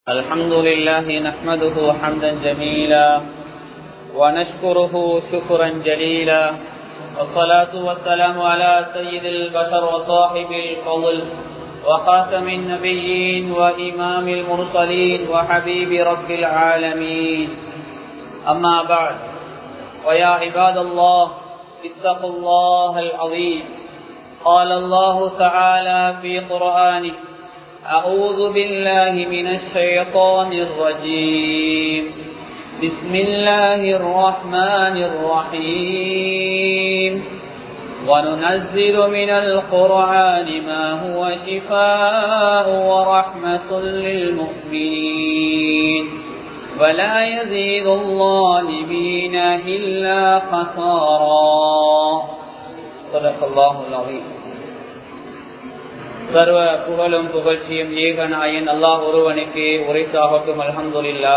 الحمد لله نحمده حمدا جميلا ونشكره شكرا جليلا والصلاة والسلام على سيد البشر وصاحب الفضل وخاتم النبيين وإمام المرسلين وحبيب رب العالمين أما بعد ويا عباد الله اتقوا الله العظيم قال الله تعالى في قرآنه أعوذ بالله من الشيطان الرجيم بسم الله الرحمن الرحيم وننزل من القرآن ما هو شفاء ورحمة للمؤمنين ولا يزيد الظالمين إلا خسارا صدق الله العظيم சர்வ புகழும் புகழ்ச்சியும் ஏகநாயன் அல்லாஹ் ஒருவனுக்கு உரைத்தாகட்டும் அலமதுல்லா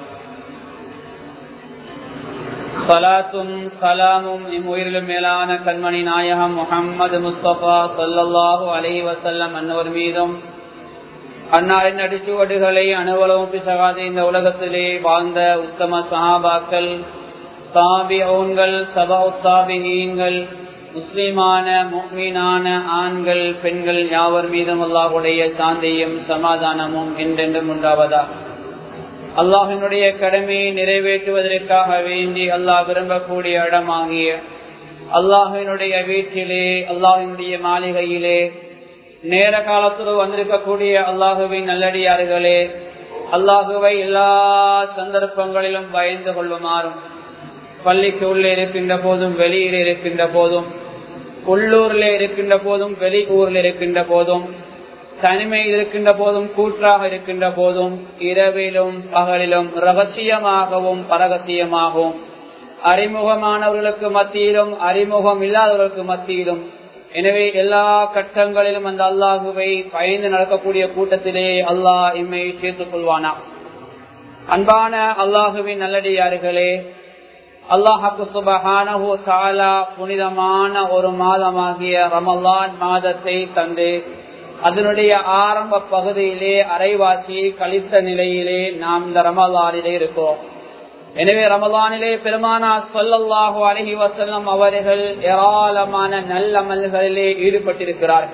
சலாத்தும் சலாமும் இம்முயிரிலும் மேலான கண்மணி நாயகம் முகம்மது முஸ்தபா சொல்லல்லாஹு அலி வசல்லம் அன்னவர் மீதும் அன்னாரின் அடிச்சுவடுகளை அனுவலவும் பிசகாத இந்த உலகத்திலே வாழ்ந்த உத்தம சஹாபாக்கள் தாபிகள் சபா உத்தாபிகள் முஸ்லிமான முக்மீனான ஆண்கள் பெண்கள் யாவர் மீதும் அல்லாஹுடைய சாந்தியும் சமாதானமும் என்றென்றும் உண்டாவதா அல்லாஹினுடைய கடமையை நிறைவேற்றுவதற்காக வேண்டி அல்லாஹ் விரும்பக்கூடிய இடமாகிய அல்லாஹினுடைய வீட்டிலே அல்லாஹினுடைய மாளிகையிலே நேர காலத்தில் வந்திருக்கக்கூடிய அல்லாஹுவின் நல்லடியார்களே அல்லாஹுவை எல்லா சந்தர்ப்பங்களிலும் பயந்து கொள்ளுமாறும் பள்ளிக்கு உள்ளே இருக்கின்ற போதும் வெளியில் இருக்கின்ற போதும் உள்ளூர்ல இருக்கின்ற போதும் வெளி ஊரில் இருக்கின்ற போதும் தனிமையில் இருக்கின்ற போதும் கூற்றாக இருக்கின்ற போதும் இரவிலும் பகலிலும் ரகசியமாகவும் பரகசியமாகவும் அறிமுகமானவர்களுக்கு மத்தியிலும் அறிமுகம் இல்லாதவர்களுக்கு மத்தியிலும் எனவே எல்லா கட்டங்களிலும் அந்த அல்லாஹுவை பயந்து நடக்கக்கூடிய கூட்டத்திலே அல்லாஹ் இம்மை சேர்த்துக் கொள்வானா அன்பான அல்லாஹுவின் நல்லடியார்களே அல்லாஹாக்கு சுபஹானஹு தாலா புனிதமான ஒரு மாதமாகிய ரமலான் மாதத்தை தந்து அதனுடைய ஆரம்ப பகுதியிலே அரைவாசி கழித்த நிலையிலே நாம் இந்த ரமலானிலே இருக்கிறோம் எனவே ரமலானிலே பெருமானா சொல்லல்லாஹு அலஹி வசல்லம் அவர்கள் ஏராளமான நல்லமல்களிலே ஈடுபட்டிருக்கிறார்கள்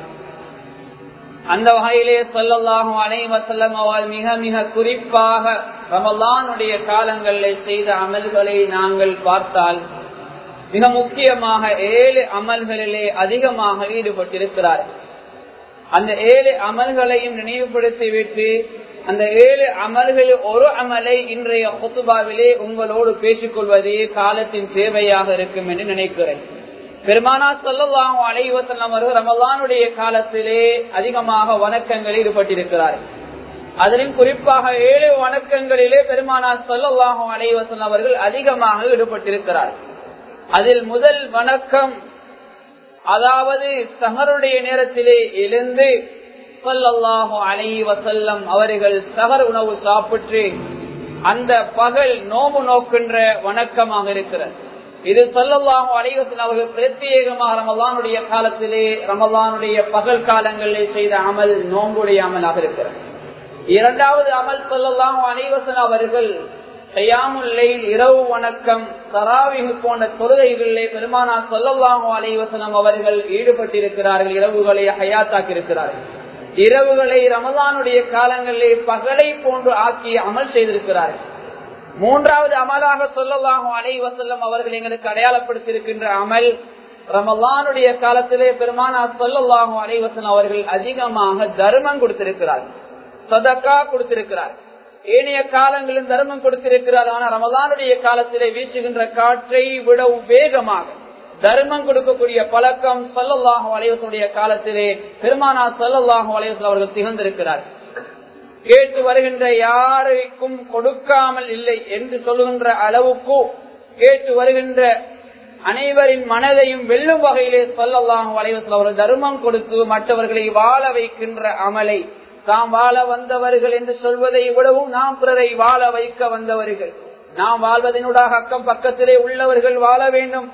அந்த வகையிலே சொல்லல்லாஹும் அனைவசல்லம் அவர்கள் மிக மிக குறிப்பாக ரமலானுடைய காலங்களில் செய்த அமல்களை நாங்கள் பார்த்தால் மிக முக்கியமாக ஏழு அமல்களிலே அதிகமாக ஈடுபட்டிருக்கிறார் அந்த ஏழு அமல்களையும் நினைவுபடுத்திவிட்டு அந்த ஏழு அமல்களில் ஒரு அமலை இன்றைய கொத்துபாவிலே உங்களோடு பேசிக்கொள்வதே காலத்தின் தேவையாக இருக்கும் என்று நினைக்கிறேன் பெருமானா சொல்லலாம் அலைவசல்லம் அவர்கள் ரமலானுடைய காலத்திலே அதிகமாக வணக்கங்களில் ஈடுபட்டிருக்கிறார் அதிலும் குறிப்பாக ஏழு வணக்கங்களிலே பெருமானா சொல்லலாகும் அலைவசல்லம் அவர்கள் அதிகமாக ஈடுபட்டிருக்கிறார் அதில் முதல் வணக்கம் அதாவது சகருடைய நேரத்திலே எழுந்து சொல்லல்லாஹும் அலை வசல்லம் அவர்கள் சகர் உணவு சாப்பிட்டு அந்த பகல் நோம்பு நோக்கின்ற வணக்கமாக இருக்கிறது இது சொல்லலாம் அலைவசன் அவர்கள் பிரத்யேகமாக ரமலானுடைய காலத்திலே ரமலானுடைய பகல் காலங்களில் செய்த அமல் நோம்புடைய அமலாக இருக்கிறது இரண்டாவது அமல் சொல்லலாம் அனைவசன் அவர்கள் செய்யாமுல்லையில் இரவு வணக்கம் தராவிகு போன்ற தொழுகைகளிலே பெருமானா சொல்லலாம் அலைவசனம் அவர்கள் ஈடுபட்டிருக்கிறார்கள் இரவுகளை ஹயாத்தாக்கி இருக்கிறார்கள் இரவுகளை ரமலானுடைய காலங்களிலே பகலை போன்று ஆக்கி அமல் செய்திருக்கிறார்கள் மூன்றாவது அமலாக சொல்லலாகும் அலை வசல்லம் அவர்கள் எங்களுக்கு அடையாளப்படுத்தியிருக்கின்ற அமல் ரமலானுடைய காலத்திலே பெருமானா சொல்லலாகும் அலைவசன் அவர்கள் அதிகமாக தர்மம் கொடுத்திருக்கிறார் சதக்கா கொடுத்திருக்கிறார் ஏனைய காலங்களில் தர்மம் கொடுத்திருக்கிறார் ஆனால் ரமலானுடைய காலத்திலே வீசுகின்ற காற்றை விடவும் வேகமாக தர்மம் கொடுக்கக்கூடிய பழக்கம் சொல்லல்லாகும் அலைவசனுடைய காலத்திலே பெருமானா சொல்லல்லாகும் அலைவசன் அவர்கள் திகழ்ந்திருக்கிறார் கேட்டு வருகின்ற யாருக்கும் கொடுக்காமல் இல்லை என்று சொல்லுகின்ற அளவுக்கு கேட்டு வருகின்ற அனைவரின் மனதையும் வெல்லும் வகையிலே சொல்லலாம் வளைவத்தில் அவர்கள் தர்மம் கொடுத்து மற்றவர்களை வாழ வைக்கின்ற அமலை தாம் வாழ வந்தவர்கள் என்று சொல்வதை விடவும் நாம் பிறரை வாழ வைக்க வந்தவர்கள் நாம் வாழ்வதனூடாக அக்கம் பக்கத்திலே உள்ளவர்கள் வாழ வேண்டும்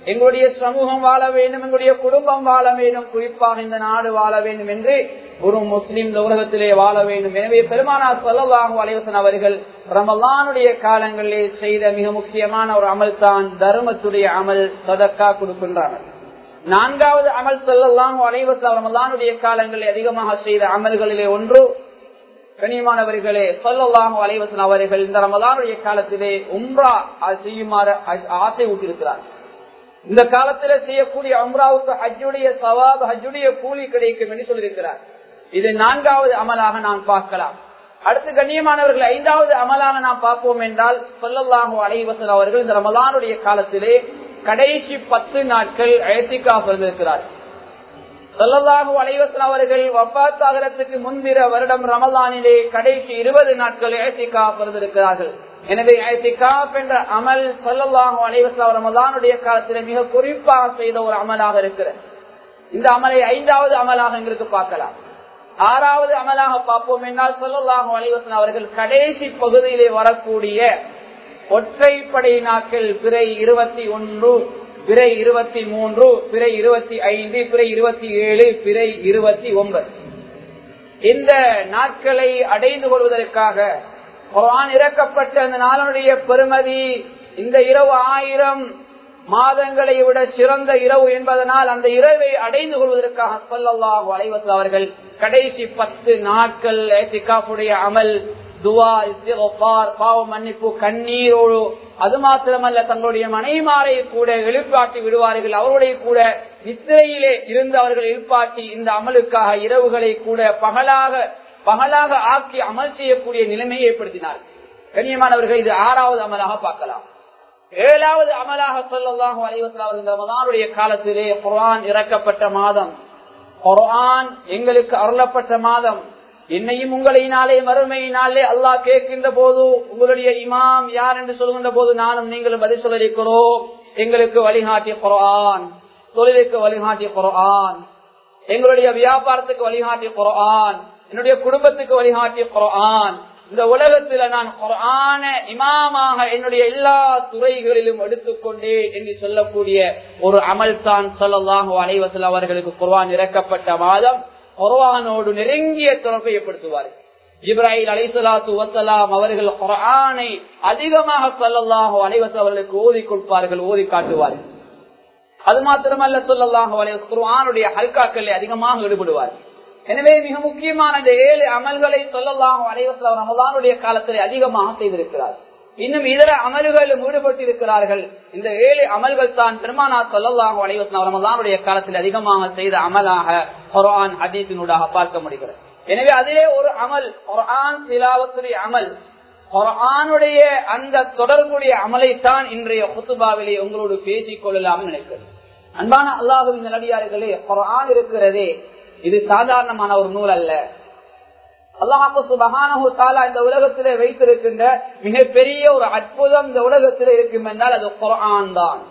எங்களுடைய சமூகம் வாழ வேண்டும் எங்களுடைய குடும்பம் வாழ வேண்டும் குறிப்பாக இந்த நாடு வாழ வேண்டும் என்று ஒரு முஸ்லிம் இந்த உலகத்திலே வாழ வேண்டும் எனவே பெருமானார் சொல்லலாகும் அலைவசன் அவர்கள் ரமலானுடைய காலங்களிலே செய்த மிக முக்கியமான ஒரு அமல் தான் தர்மத்துடைய அமல் சதக்கா கொடுக்கின்றனர் நான்காவது அமல் சொல்லலாம் அலைவசன் ரமலானுடைய காலங்களில் அதிகமாக செய்த அமல்களிலே ஒன்று கனியமானவர்களே சொல்லலாம் அலைவசன் அவர்கள் இந்த ரமலானுடைய காலத்திலே உம்ரா செய்யுமாறு ஆசை ஊட்டியிருக்கிறார் இந்த காலத்துல செய்யக்கூடிய அம்ராவுக்கு ஹஜ்ஜுடைய சவாப் ஹஜ்ஜுடைய கூலி கிடைக்கும் என்று சொல்லியிருக்கிறார் இது நான்காவது அமலாக நாம் பார்க்கலாம் அடுத்து கண்ணியமானவர்கள் ஐந்தாவது அமலாக நாம் பார்ப்போம் என்றால் சொல்லல்லாஹு அலைவசன் அவர்கள் இந்த ரமலானுடைய காலத்திலே கடைசி பத்து நாட்கள் அழைத்திக்கா பிறந்திருக்கிறார் சொல்லல்லாஹு அலைவசன் அவர்கள் வப்பாத்தாகரத்துக்கு முன்பிற வருடம் ரமலானிலே கடைசி இருபது நாட்கள் அழைத்திக்கா பிறந்திருக்கிறார்கள் எனவே ஐத்திகாப் என்ற அமல் சொல்லலாக அலைவசம் ரமலானுடைய காலத்தில் மிக குறிப்பாக செய்த ஒரு அமலாக இருக்கிறது இந்த அமலை ஐந்தாவது அமலாக எங்களுக்கு பார்க்கலாம் ஆறாவது அமலாக பார்ப்போம் என்றால் சொல்லலாக அலைவசன் அவர்கள் கடைசி பகுதியிலே வரக்கூடிய ஒற்றைப்படை நாட்கள் பிறை இருபத்தி ஒன்று பிறை இருபத்தி மூன்று பிறை இருபத்தி ஐந்து பிறை இருபத்தி ஏழு பிறை இருபத்தி ஒன்பது இந்த நாட்களை அடைந்து கொள்வதற்காக குரான் இறக்கப்பட்ட அந்த நாளுடைய பெருமதி இந்த இரவு ஆயிரம் மாதங்களை விட சிறந்த இரவு என்பதனால் அந்த இரவை அடைந்து கொள்வதற்காக சொல்லல்லாஹு அலைவசல் அவர்கள் கடைசி பத்து நாட்கள் ஏத்திகாப்புடைய அமல் துவா இஸ்திகார் பாவ மன்னிப்பு கண்ணீரோடு அது மாத்திரமல்ல தங்களுடைய மனைமாரை கூட எழுப்பாட்டி விடுவார்கள் அவருடைய கூட நித்திரையிலே இருந்து அவர்கள் எழுப்பாட்டி இந்த அமலுக்காக இரவுகளை கூட பகலாக பகலாக ஆக்கி அமல் செய்யக்கூடிய நிலைமையை ஏற்படுத்தினார் கண்ணியமானவர்கள் இது ஆறாவது அமலாக பார்க்கலாம் ஏழாவது அமலாக சொல்லலாம் அலைவசல் இந்த மதானுடைய காலத்திலே குரான் இறக்கப்பட்ட மாதம் குரான் எங்களுக்கு அருளப்பட்ட மாதம் என்னையும் உங்களினாலே மறுமையினாலே அல்லாஹ் கேட்கின்ற போது உங்களுடைய இமாம் யார் என்று சொல்கின்ற போது நானும் நீங்களும் பதில் சொல்லிருக்கிறோம் எங்களுக்கு வழிகாட்டிய குரான் தொழிலுக்கு வழிகாட்டிய குரான் எங்களுடைய வியாபாரத்துக்கு வழிகாட்டிய குரான் என்னுடைய குடும்பத்துக்கு வழிகாட்டிய குரான் இந்த உலகத்துல நான் குரான இமாமாக என்னுடைய எல்லா துறைகளிலும் எடுத்துக்கொண்டேன் என்று சொல்லக்கூடிய ஒரு அமல் தான் சொல்லலாக அலைவசல் அவர்களுக்கு குர்வான் இறக்கப்பட்ட மாதம் குர்வானோடு நெருங்கிய தொடர்பை ஏற்படுத்துவார்கள் இப்ராஹில் அலைசலாத்து வசலாம் அவர்கள் குரானை அதிகமாக சொல்லலாக அலைவசல் அவர்களுக்கு ஓதி கொடுப்பார்கள் ஓதி காட்டுவார்கள் அது மாத்திரமல்ல சொல்லலாக அலைவச குர்வானுடைய ஹல்காக்களை அதிகமாக ஈடுபடுவார்கள் எனவே மிக முக்கியமான இந்த ஏழு அமல்களை சொல்லலாம் அலைவசம் ரமதானுடைய காலத்தில் அதிகமாக செய்திருக்கிறார் இன்னும் இதர அமல்களிலும் ஈடுபட்டிருக்கிறார்கள் இந்த ஏழு அமல்கள் தான் பெருமானா சொல்லலாம் அலைவசம் ரமதானுடைய காலத்தில் அதிகமாக செய்த அமலாக குரான் ஹதீசினூடாக பார்க்க முடிகிறது எனவே அதிலே ஒரு அமல் குரான் சிலாவத்துடைய அமல் குரானுடைய அந்த தொடர்புடைய அமலைத்தான் இன்றைய குத்துபாவிலே உங்களோடு பேசிக் கொள்ளலாம் நினைக்கிறது அன்பான அல்லாஹுவின் நடிகார்களே குரான் இருக்கிறதே இது சாதாரணமான ஒரு நூல் அல்ல அல்லாஹு சுபகானு தாலா இந்த உலகத்திலே வைத்திருக்கின்ற மிகப்பெரிய ஒரு அற்புதம் இந்த உலகத்திலே இருக்கும் என்றால் அது குரான் தான்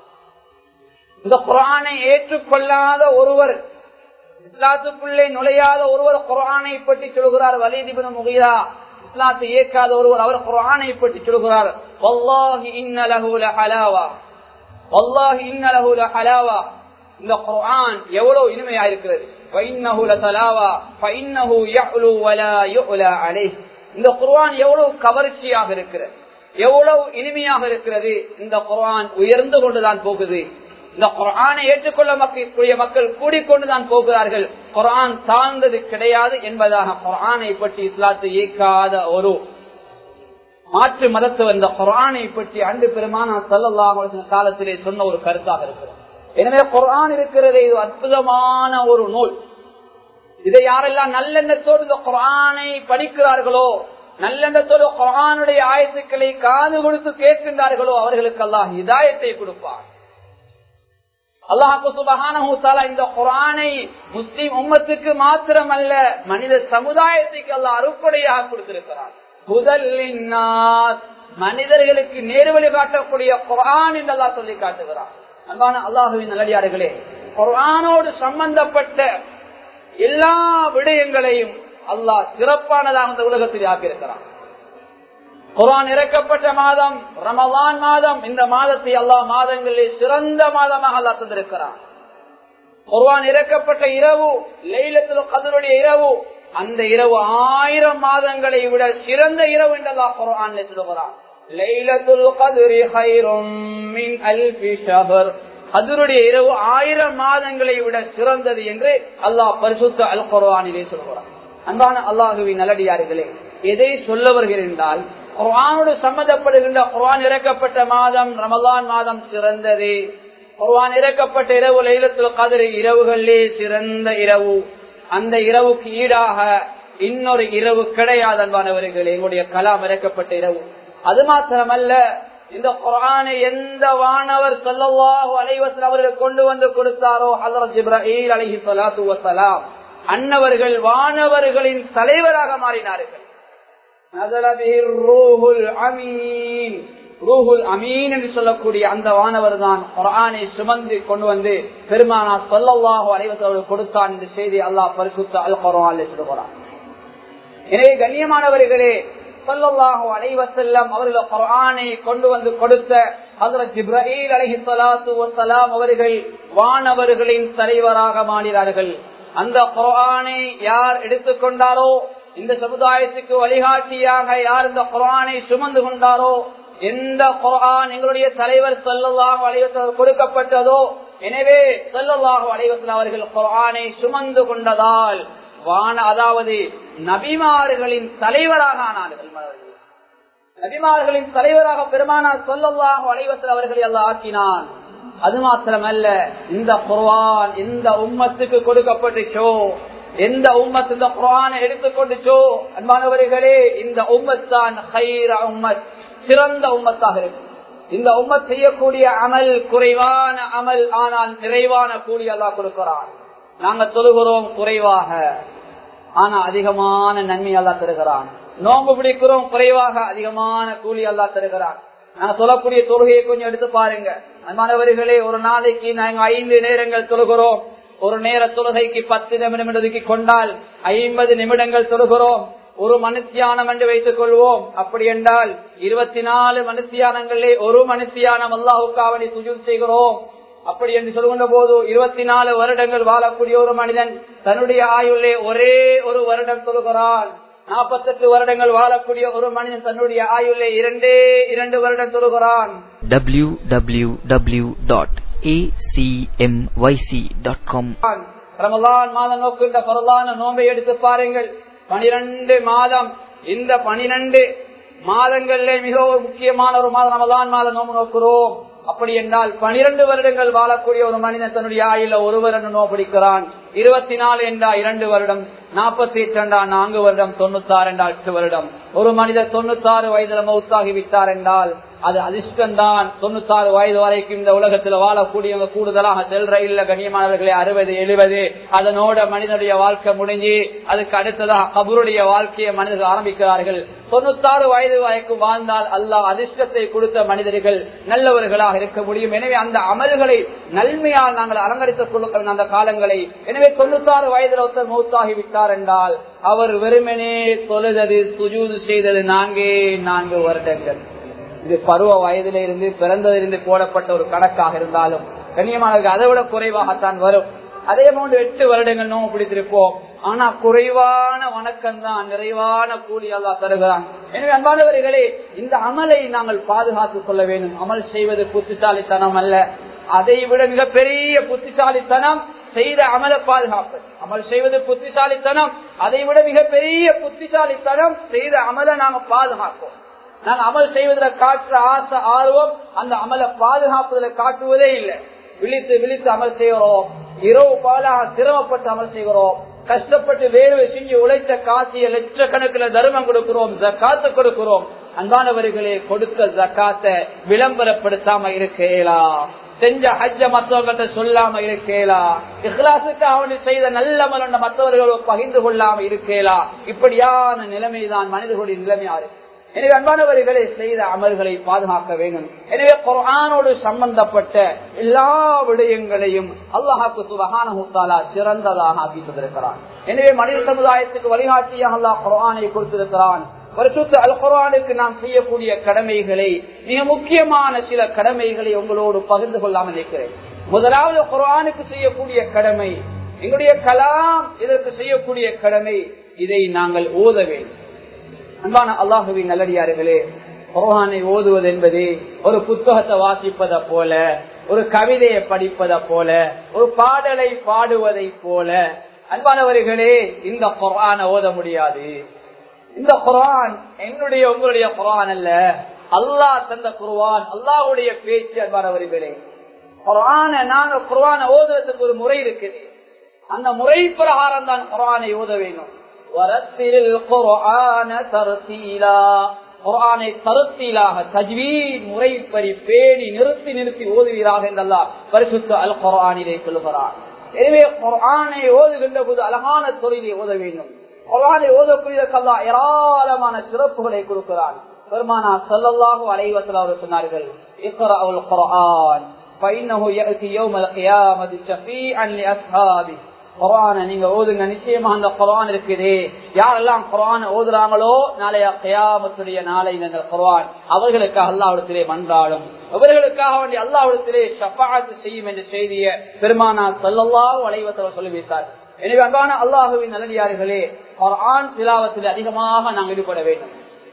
இந்த குரானை ஏற்றுக்கொள்ளாத ஒருவர் இஸ்லாத்துக்குள்ளே நுழையாத ஒருவர் குரானை பற்றி சொல்கிறார் வலிதிபன முகிரா இஸ்லாத்தை ஏற்காத ஒருவர் அவர் குரானை பற்றி சொல்கிறார் வல்லாஹி இன்னலஹுல ஹலாவா வல்லாஹி இன்னலஹுல ஹலாவா இந்த குரான் எவ்வளவு இனிமையா இருக்கிறது இந்த குர்ஆன் எவ்வளவு கவர்ச்சியாக இருக்கிறது எவ்வளவு இனிமையாக இருக்கிறது இந்த குர்ஆன் உயர்ந்து கொண்டுதான் போகுது இந்த குரானை ஏற்றுக்கொள்ள மக்கக்கூடிய மக்கள் கூடிக்கொண்டுதான் போகிறார்கள் குரான் சார்ந்தது கிடையாது என்பதாக குரானை பற்றி இஸ்லாத்தை இயக்காத ஒரு மாற்று மதத்தவர் இந்த குரானை பற்றி அன்று பெருமான சல்லல்லாஹ் காலத்திலே சொன்ன ஒரு கருத்தாக இருக்கிறது எனவே குரான் இருக்கிறது இது அற்புதமான ஒரு நூல் இதை யாரெல்லாம் நல்லெண்ணத்தோடு இந்த குரானை படிக்கிறார்களோ நல்லெண்ணத்தோடு குரானுடைய ஆயத்துக்களை காது கொடுத்து கேட்கின்றார்களோ அவர்களுக்கு அல்லாஹ் இதாயத்தை கொடுப்பார் அல்லாஹு சுபகான இந்த குரானை முஸ்லிம் உம்மத்துக்கு மாத்திரமல்ல மனித சமுதாயத்துக்கு அல்லாஹ் அறுப்படையாக கொடுத்திருக்கிறார் முதலின் மனிதர்களுக்கு நேர்வழி காட்டக்கூடிய குரான் என்று அல்லாஹ் சொல்லி காட்டுகிறார் அன்பான அல்லாஹுவின் நல்லடியார்களே குரானோடு சம்பந்தப்பட்ட எல்லா விடயங்களையும் அல்லாஹ் சிறப்பானதாக இந்த உலகத்தில் ஆக்கியிருக்கிறான் குரான் இறக்கப்பட்ட மாதம் ரமலான் மாதம் இந்த மாதத்தை அல்லா மாதங்களில் சிறந்த மாதமாக அல்லா தந்திருக்கிறார் குர்வான் இறக்கப்பட்ட இரவு லைலத்தில் கதருடைய இரவு அந்த இரவு ஆயிரம் மாதங்களை விட சிறந்த இரவு என்றல்லா குர்ஆன் சொல்லுகிறார் லைலத்துல் கத்ரி ஹைரும் மின் அல்ஃபி ஷஹர் கதருடைய இரவு ஆயிரம் மாதங்களை விட சிறந்தது என்று அல்லாஹ் பரிசுத்த அல் குர்ஆனிலே சொல்கிறார் அன்பான அல்லாஹுவின் நல்லடியார்களே எதை சொல்ல வருகிறேன் குர்ஆனோடு சம்பந்தப்படுகின்ற குர்ஆன் இறக்கப்பட்ட மாதம் ரமலான் மாதம் சிறந்தது குர்ஆன் இறக்கப்பட்ட இரவு லைலத்துல் கதிரை இரவுகளிலே சிறந்த இரவு அந்த இரவுக்கு ஈடாக இன்னொரு இரவு கிடையாது அன்பானவர்கள் எங்களுடைய கலாம் இறக்கப்பட்ட இரவு அது மாத்திரமல்ல இந்த குரானை எந்த வானவர் சொல்லவாஹு அலைவசல் அவர்கள் கொண்டு வந்து கொடுத்தாரோ ஹசரத் இப்ராஹிம் அலஹி சலாத்து வசலாம் அன்னவர்கள் வானவர்களின் தலைவராக மாறினார்கள் அமீன் ரூஹுல் அமீன் என்று சொல்லக்கூடிய அந்த வானவர் தான் குரானை சுமந்து கொண்டு வந்து பெருமானா சொல்லவாக அலைவசவர்கள் கொடுத்தான் இந்த செய்தி அல்லாஹ் பரிசுத்த அல் குரான் சொல்லுகிறார் எனவே கண்ணியமானவர்களே சொல்லல்லாஹு அலைவசல்லம் அவர்கள் குரானை கொண்டு வந்து கொடுத்த ஹசரத் இப்ராஹிம் அலஹி சலாத்து வசலாம் அவர்கள் வானவர்களின் தலைவராக மாறினார்கள் அந்த குரானை யார் எடுத்துக்கொண்டாரோ இந்த சமுதாயத்துக்கு வழிகாட்டியாக யார் இந்த குரானை சுமந்து கொண்டாரோ எந்த குரான் எங்களுடைய தலைவர் சொல்லல்லாஹு அலைவசல் கொடுக்கப்பட்டதோ எனவே சொல்லல்லாஹு அலைவசல் அவர்கள் குரானை சுமந்து கொண்டதால் வான அதாவது நபிமார்களின் தலைவராக ஆனார்கள் நபிமார்களின் தலைவராக பெருமானார் சொல்லல்லாஹு அலைவசல் அவர்களை எல்லாம் ஆக்கினான் அது மாத்திரமல்ல இந்த குர்வான் எந்த உம்மத்துக்கு கொடுக்கப்பட்டுச்சோ எந்த உம்மத் இந்த குரானை எடுத்துக்கொண்டுச்சோ அன்பானவர்களே இந்த உம்மத் தான் உம்மத் சிறந்த உம்மத்தாக இருக்கு இந்த உம்மத் செய்யக்கூடிய அமல் குறைவான அமல் ஆனால் நிறைவான கூலி அல்லா கொடுக்கிறான் நாங்க தொழுகிறோம் குறைவாக ஆனா அதிகமான நன்மை அல்லா தருகிறான் நோம்பு பிடிக்கிறோம் குறைவாக அதிகமான கூலி அல்லா தருகிறான் நாங்க சொல்லக்கூடிய தொழுகையை கொஞ்சம் எடுத்து பாருங்க அன்பானவர்களே ஒரு நாளைக்கு நாங்க ஐந்து நேரங்கள் தொழுகிறோம் ஒரு நேர தொழுகைக்கு பத்து நிமிடம் ஒதுக்கி கொண்டால் ஐம்பது நிமிடங்கள் தொழுகிறோம் ஒரு மனுத்தியானம் என்று வைத்துக் கொள்வோம் அப்படி என்றால் இருபத்தி நாலு மனுத்தியானங்களே ஒரு மனுத்தியானம் அல்லாஹுக்காவணி சுஜூத் செய்கிறோம் அப்படி என்று சொல்கின்ற போது இருபத்தி நாலு வருடங்கள் வாழக்கூடிய ஒரு மனிதன் தன்னுடைய ஆயுள்ளே ஒரே ஒரு வருடம் தொழுகிறான் நாற்பத்தெட்டு வருடங்கள் வாழக்கூடிய ஒரு மனிதன் தன்னுடைய ஆயுள்ளே இரண்டே இரண்டு வருடம் தொழுகிறான் www.acmyc.com ரமலான் மாதம் நோக்கின்ற பரலான நோம்பை எடுத்து பாருங்கள் பனிரெண்டு மாதம் இந்த பனிரெண்டு மாதங்கள்ல மிக ஒரு முக்கியமான ஒரு மாதம் ரமலான் மாதம் நோம்பு நோக்கிறோம் அப்படி என்றால் பனிரெண்டு வருடங்கள் வாழக்கூடிய ஒரு மனிதன் தன்னுடைய ஆயுள ஒரு வருடம் நோ பிடிக்கிறான் இருபத்தி நாலு என்றா இரண்டு வருடம் நாற்பத்தி எட்டு என்றா நான்கு வருடம் தொண்ணூத்தாறு என்றா எட்டு வருடம் ஒரு மனிதர் தொண்ணூத்தாறு வயதுல மௌத்தாகி விட்டார் என்றால் அது அதிர்ஷ்டம்தான் தொண்ணூத்தாறு வயது வரைக்கும் இந்த உலகத்தில் வாழக்கூடியவங்க கூடுதலாக செல்ற இல்ல கண்ணியமானவர்களே அறுபது எழுபது அதனோட மனிதனுடைய வாழ்க்கை முடிஞ்சு அதுக்கு அடுத்ததாக கபருடைய வாழ்க்கையை மனிதர்கள் ஆரம்பிக்கிறார்கள் தொண்ணூத்தாறு வயது வரைக்கும் வாழ்ந்தால் அல்லாஹ் அதிர்ஷ்டத்தை கொடுத்த மனிதர்கள் நல்லவர்களாக இருக்க முடியும் எனவே அந்த அமல்களை நன்மையால் நாங்கள் அலங்கரித்துக் கொள்ளுங்கள் அந்த காலங்களை எனவே தொண்ணூத்தாறு வயதில் ஒருத்தர் மௌத்தாகி விட்டார் என்றால் அவர் வெறுமனே தொழுதது சுஜூது செய்தது நான்கே நான்கு வருடங்கள் இது பருவ வயதில இருந்து பிறந்ததிலிருந்து போடப்பட்ட ஒரு கணக்காக இருந்தாலும் கண்ணியமானவர்கள் அதை விட குறைவாகத்தான் வரும் அதே போன்று எட்டு வருடங்கள் நோவு பிடித்திருப்போம் ஆனா குறைவான வணக்கம் தான் நிறைவான கூலி அல்லா தருகிறான் எனவே அன்பானவர்களே இந்த அமலை நாங்கள் பாதுகாத்துக் கொள்ள வேண்டும் அமல் செய்வது புத்திசாலித்தனம் அல்ல அதை விட மிகப்பெரிய புத்திசாலித்தனம் செய்த அமல பாதுகாப்பு அமல் செய்வது புத்திசாலித்தனம் அதை விட மிகப்பெரிய புத்திசாலித்தனம் செய்த அமலை நாங்க பாதுகாப்போம் நாங்க அமல் செய்வதில் காட்டுற ஆசை ஆர்வம் அந்த அமலை பாதுகாப்பதில் காட்டுவதே இல்லை விழித்து விழித்து அமல் செய்கிறோம் இரவு பாலாக சிரமப்பட்டு அமல் செய்கிறோம் கஷ்டப்பட்டு வேர்வை செஞ்சு உழைத்த காசிய லட்சக்கணக்கில் தர்மம் கொடுக்கிறோம் ஜக்காத்து கொடுக்கிறோம் அன்பானவர்களே கொடுத்த ஜக்காத்தை விளம்பரப்படுத்தாம இருக்கேலா செஞ்ச ஹஜ்ஜ மற்றவர்கள்ட்ட சொல்லாம இருக்கேலா இஹ்லாசுக்கு அவனை செய்த நல்ல மலண்ட மற்றவர்களோ பகிர்ந்து கொள்ளாம இருக்கேலா இப்படியான நிலைமைதான் மனிதர்களுடைய நிலைமையா இருக்கு எனவே அன்பானவர்களை செய்த அமல்களை பாதுகாக்க வேண்டும் எனவே குரானோடு சம்பந்தப்பட்ட எல்லா விடயங்களையும் அல்லாஹாக்கு சுபகானா சிறந்ததாக ஆக்கி தந்திருக்கிறான் எனவே மனித சமுதாயத்துக்கு வழிகாட்டியாக அல்லாஹ் குரானை கொடுத்திருக்கிறான் பரிசுத்த அல் குரானுக்கு நாம் செய்யக்கூடிய கடமைகளை மிக முக்கியமான சில கடமைகளை உங்களோடு பகிர்ந்து கொள்ளாமல் இருக்கிறேன் முதலாவது குரானுக்கு செய்யக்கூடிய கடமை எங்களுடைய கலாம் இதற்கு செய்யக்கூடிய கடமை இதை நாங்கள் ஓத வேண்டும் அன்பான அல்லாஹுவின் நல்லடியார்களே குரானை ஓதுவது என்பது ஒரு புத்தகத்தை வாசிப்பதை போல ஒரு கவிதையை படிப்பதை போல ஒரு பாடலை பாடுவதை போல அன்பானவர்களே இந்த குரானை ஓத முடியாது இந்த குரான் என்னுடைய உங்களுடைய குரான் அல்ல அல்லாஹ் தந்த குருவான் அல்லாஹுடைய பேச்சு அன்பானவர்களே குரான நாங்க குரான ஓதுறதுக்கு ஒரு முறை இருக்குது அந்த முறை பிரகாரம் தான் குரானை ஓத வேண்டும் வரத்தில் குரான தருத்தீலா குரானை தருத்தீலாக தஜ்வீத் முறைப்படி பேணி நிறுத்தி நிறுத்தி ஓதுவீராக என்றெல்லாம் பரிசுத்த அல் குரானிலே சொல்லுகிறார் எனவே குரானை ஓதுகின்ற போது அழகான தொழிலை ஓத வேண்டும் குரானை ஓதக்கூடியதற்கல்லா ஏராளமான சிறப்புகளை கொடுக்கிறான் பெருமானா சொல்லல்லாஹு அலைவசல் அவர் சொன்னார்கள் இக்ரா அல் குரான் فإنه يأتي يوم القيامة شفيعا لأصحابه குரான நீங்க ஓதுங்க நிச்சயமா அந்த குரான் இருக்குது யாரெல்லாம் குரான ஓதுறாங்களோ நாளைய கயாமத்துடைய நாளை இந்த குரான் அவர்களுக்காக அல்லாவிடத்திலே மன்றாடும் அவர்களுக்காக வேண்டிய அல்லாவிடத்திலே ஷபாத்து செய்யும் என்ற செய்திய பெருமானா சொல்லல்லாஹு அலைவசல் சொல்லி வைத்தார் எனவே அன்பான அல்லாஹுவின் நல்லடியார்களே குரான் திலாவத்தில் அதிகமாக நாங்கள் ஈடுபட வேண்டும்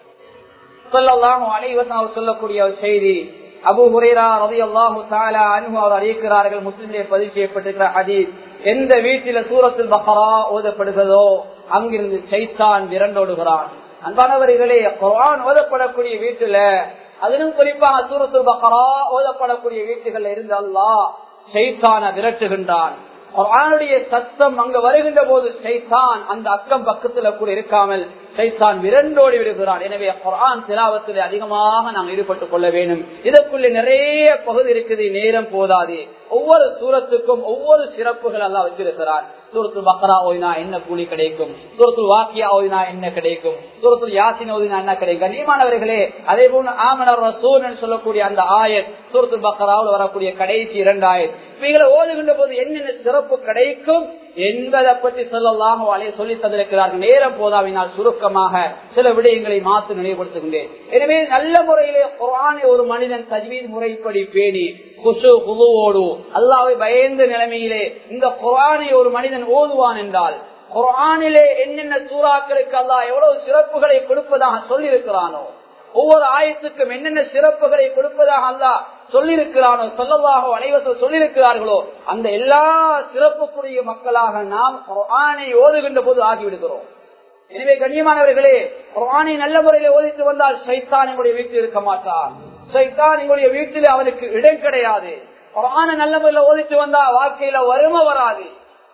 சொல்லல்லாஹு அலைவசன் அவர் சொல்லக்கூடிய ஒரு செய்தி அபு ஹுரேரா ரவி அல்லாஹு தாலா அன்பு அவர் அறிவிக்கிறார்கள் முஸ்லிம்களே பதிவு செய்யப்பட்டிருக்கிற ஹதீஸ் எந்த வீட்டில சூரத்தில் பஹரா ஓதப்படுகிறதோ அங்கிருந்து சைத்தான் விரண்டோடுகிறான் அன்பானவர்களே குரான் ஓதப்படக்கூடிய வீட்டுல அதிலும் குறிப்பாக சூரத்து பஹரா ஓதப்படக்கூடிய வீட்டுகள் இருந்து அல்லா சைத்தான விரட்டுகின்றான் குரானுடைய சத்தம் அங்க வருகின்ற போது சைத்தான் அந்த அக்கம் பக்கத்துல கூட இருக்காமல் சைத்தான் விரண்டோடி விடுகிறான் எனவே குரான் திலாவத்தில் அதிகமாக நாம் ஈடுபட்டுக் கொள்ள வேண்டும் இதற்குள்ளே நிறைய பகுதி இருக்குது நேரம் போதாது ஒவ்வொரு சூரத்துக்கும் ஒவ்வொரு சிறப்புகள் எல்லாம் வச்சிருக்கிறான் சூரத்து பக்ரா ஓய்னா என்ன கூலி கிடைக்கும் சூரத்து வாக்கியா ஓய்னா என்ன கிடைக்கும் சூரத்து யாசின் ஓதினா என்ன கிடைக்கும் கண்ணியமானவர்களே அதே போல ஆமனர் ரசூல் சொல்லக்கூடிய அந்த ஆயத் சூரத்து பக்ராவில் வரக்கூடிய கடைசி இரண்டு ஆயத் இவைகளை ஓதுகின்ற போது என்னென்ன சிறப்பு கிடைக்கும் என்பதை பற்றி சொல்லலாம் அலைய சொல்லி தந்திருக்கிறார்கள் நேரம் போதாவினால் சுருக்கமாக சில விடயங்களை மாற்று நினைவுபடுத்துகின்றேன் எனவே நல்ல முறையிலே குரானை ஒரு மனிதன் தஜ்வீத் முறைப்படி பேணி குசு குழுவோடு அல்லாவை பயந்த நிலைமையிலே இந்த குரானை ஒரு மனிதன் ஓதுவான் என்றால் குரானிலே என்னென்ன சூறாக்களுக்கு அல்லாஹ் எவ்வளவு சிறப்புகளை கொடுப்பதாக சொல்லியிருக்கிறானோ ஒவ்வொரு ஆயத்துக்கும் என்னென்ன சிறப்புகளை கொடுப்பதாக அல்லா சொல்லியிருக்கிறானோ சொல்லதாக அனைவரும் சொல்லியிருக்கிறார்களோ அந்த எல்லா சிறப்புக்குரிய மக்களாக நாம் ஆணை ஓதுகின்ற போது ஆகிவிடுகிறோம் எனவே கண்ணியமானவர்களே ஆணை நல்ல முறையில் ஓதித்து வந்தால் சைத்தான் எங்களுடைய வீட்டில் இருக்க மாட்டான் சைத்தான் எங்களுடைய வீட்டில் அவனுக்கு இடம் கிடையாது ஆணை நல்ல முறையில் ஓதித்து வந்தா வாழ்க்கையில வறுமை வராது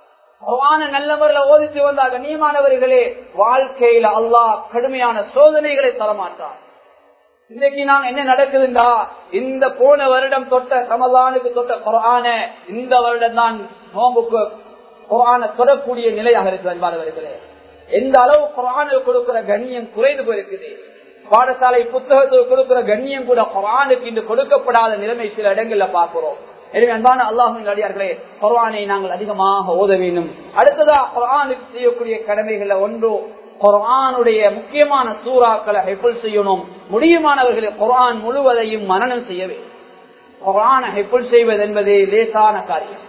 குரான நல்ல முறையில் ஓதித்து வந்தா கண்ணியமானவர்களே வாழ்க்கையில அல்லாஹ் கடுமையான சோதனைகளை தரமாட்டான் இன்னைக்கு நாங்க என்ன நடக்குதுண்டா இந்த போன வருடம் தொட்ட ரமலானுக்கு தொட்ட குரான இந்த வருடம் தான் நோம்புக்கு குரான தொடக்கூடிய நிலையாக இருக்கு அன்பானவர்களே எந்த அளவு குரானுக்கு கொடுக்கிற கண்ணியம் குறைந்து போயிருக்குது பாடசாலை புத்தகத்துக்கு கொடுக்கிற கண்ணியம் கூட குரானுக்கு இன்று கொடுக்கப்படாத நிலைமை சில இடங்கள்ல பார்க்கிறோம் எனவே அன்பான அல்லாஹின் அடியார்களே குரானை நாங்கள் அதிகமாக ஓத வேண்டும் அடுத்ததா குரானுக்கு செய்யக்கூடிய கடமைகள்ல ஒன்று குரானுடைய முக்கியமான சூறாக்களை ஹெப்புல் செய்யணும் முடியுமானவர்களை குரான் முழுவதையும் மனநம் செய்ய வேண்டும் குரானை ஹெப்புல் செய்வது என்பது லேசான காரியம்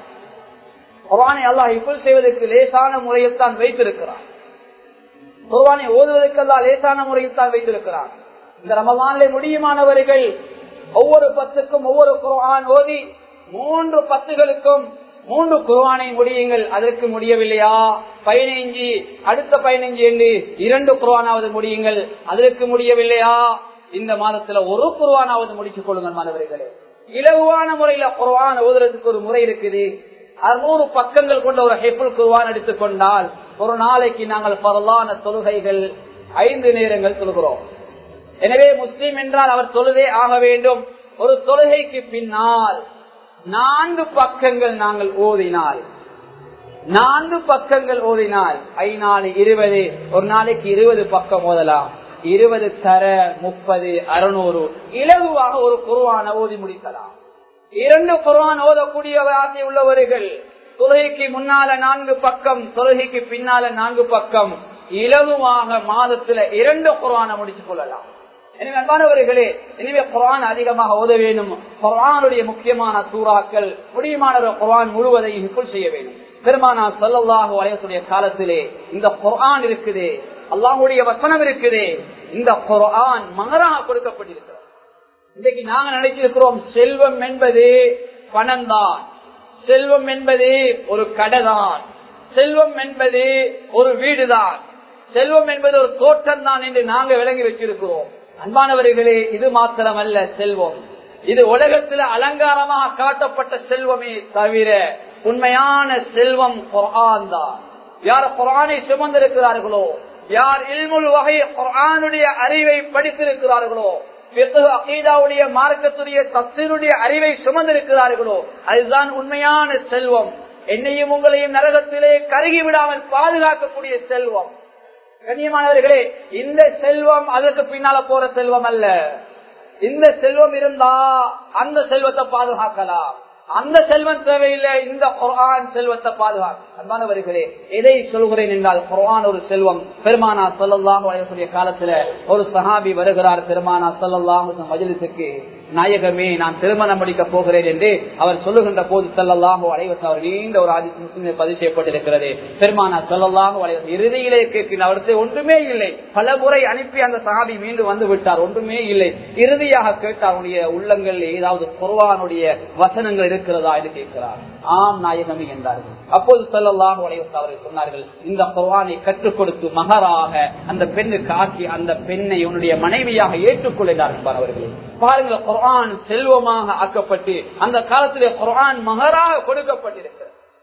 குரானை அல்லாஹ் ஹெப்புல் செய்வதற்கு லேசான முறையில் தான் வைத்திருக்கிறார் குர்வானை ஓதுவதற்கெல்லாம் லேசான முறையில் தான் வைத்திருக்கிறார் இந்த ரமதானிலே முடியுமானவர்கள் ஒவ்வொரு பத்துக்கும் ஒவ்வொரு குர்ஆன் ஓதி மூன்று பத்துகளுக்கும் மூன்று குர்வானை முடியுங்கள் அதற்கு முடியவில்லையா பதினைஞ்சு அடுத்த பதினைஞ்சு என்று இரண்டு குர்வானாவது முடியுங்கள் அதற்கு முடியவில்லையா இந்த மாதத்துல ஒரு குர்வானாவது முடித்துக் கொள்ளுங்கள் மாணவர்களே இலகுவான முறையில குர்வான் ஓதுறதுக்கு ஒரு முறை இருக்குது அறுநூறு பக்கங்கள் கொண்ட ஒரு ஹெப்புல் குர்வான் எடுத்துக்கொண்டால் ஒரு நாளைக்கு நாங்கள் பரலான தொழுகைகள் ஐந்து நேரங்கள் தொழுகிறோம் எனவே முஸ்லீம் என்றால் அவர் தொழுதே ஆக வேண்டும் ஒரு தொழுகைக்கு பின்னால் நான்கு பக்கங்கள் நாங்கள் ஓதினால் நான்கு பக்கங்கள் ஓதினால் ஐநாலு இருபது ஒரு நாளைக்கு இருபது பக்கம் ஓதலாம் இருபது தர முப்பது அறுநூறு இலகுவாக ஒரு குருவான ஓதி முடிக்கலாம் இரண்டு குர்ஆன் ஓதக்கூடிய ஆசை உள்ளவர்கள் தொழுகைக்கு முன்னால நான்கு பக்கம் தொழுகைக்கு பின்னால நான்கு பக்கம் இலகுவாக மாதத்துல இரண்டு குரான முடித்துக் கொள்ளலாம் எனவே அன்பானவர்களே எனவே குரான் அதிகமாக ஓத வேண்டும் குரானுடைய முக்கியமான சூறாக்கள் முடியுமான குரான் முழுவதையும் இப்படி செய்ய வேண்டும் பெருமானா சல்லாஹு அலையத்துடைய காலத்திலே இந்த குரான் இருக்குது அல்லாஹுடைய வசனம் இருக்குது இந்த குரான் மகராக கொடுக்கப்பட்டிருக்கிறது இன்றைக்கு நாங்க நினைச்சிருக்கிறோம் செல்வம் என்பது பணம் தான் செல்வம் என்பது ஒரு கடை தான் செல்வம் என்பது ஒரு வீடுதான் செல்வம் என்பது ஒரு தோட்டம் தான் என்று நாங்க விளங்கி வச்சிருக்கிறோம் அன்பானவர்களே இது மாத்திரமல்ல செல்வம் இது உலகத்தில் அலங்காரமாக காட்டப்பட்ட செல்வமே தவிர உண்மையான செல்வம் குரான் தான் யார் குரானை சுமந்திருக்கிறார்களோ யார் இல்முல் வகை குரானுடைய அறிவை படித்திருக்கிறார்களோ அகீதாவுடைய மார்க்கத்துடைய தத்தினுடைய அறிவை சுமந்திருக்கிறார்களோ அதுதான் உண்மையான செல்வம் என்னையும் உங்களையும் நரகத்திலே கருகி விடாமல் பாதுகாக்கக்கூடிய செல்வம் கண்ணியமானவர்களே இந்த செல்வம் அதற்கு பின்னால போற செல்வம் அல்ல இந்த செல்வம் இருந்தா அந்த செல்வத்தை பாதுகாக்கலாம் அந்த செல்வம் தேவையில்லை இந்த குரான் செல்வத்தை பாதுகாக்கும் அன்பானவர்களே எதை சொல்கிறேன் என்றால் குரான் ஒரு செல்வம் பெருமானா சொல்லலாம் சொல்லக்கூடிய காலத்துல ஒரு சஹாபி வருகிறார் பெருமானா சொல்லலாம் மஜிலிசுக்கு நாயகமே நான் திருமணம் முடிக்க போகிறேன் என்று அவர் சொல்லுகின்ற போது செல்லலாம் அலைவசம் அவர் நீண்ட ஒரு ஆதி முஸ்லிம் பதிவு செய்யப்பட்டிருக்கிறது பெருமானா சொல்லலாம் இறுதியிலே கேட்கின்ற அவருக்கு ஒன்றுமே இல்லை பல முறை அனுப்பி அந்த சஹாபி மீண்டும் வந்து விட்டார் ஒன்றுமே இல்லை இறுதியாக கேட்டார் உடைய உள்ளங்கள் ஏதாவது குர்வானுடைய வசனங்கள் இருக்கிறதா என்று கேட்கிறார் ஆம் நாயகமே என்றார்கள் அப்போது சொல்லலாம் அவர்கள் சொன்னார்கள் இந்த குர்வானை கற்றுக் கொடுத்து மகராக அந்த பெண்ணுக்கு ஆக்கி அந்த பெண்ணை உன்னுடைய மனைவியாக ஏற்றுக்கொள்கிறார்கள் அவர்களே பாருங்கள் குர்ஆன் செல்வமாக ஆக்கப்பட்டு அந்த காலத்திலே குர்ஆன் மகராக கொடுக்கப்பட்டிருக்கிறது